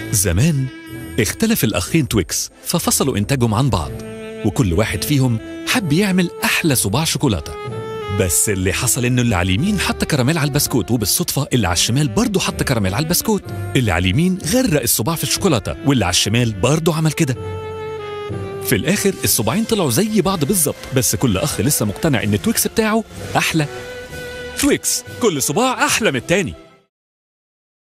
زمان اختلف الأخين تويكس ففصلوا إنتاجهم عن بعض وكل واحد فيهم حب يعمل أحلى صباع شوكولاتة بس اللي حصل إنه اللي على اليمين حط كراميل على البسكوت وبالصدفة اللي على الشمال برضه حط كراميل على البسكوت اللي على اليمين غرق الصباع في الشوكولاتة واللي على الشمال برضه عمل كده في الآخر الصباعين طلعوا زي بعض بالظبط بس كل أخ لسه مقتنع إن تويكس بتاعه أحلى تويكس كل صباع أحلى من التاني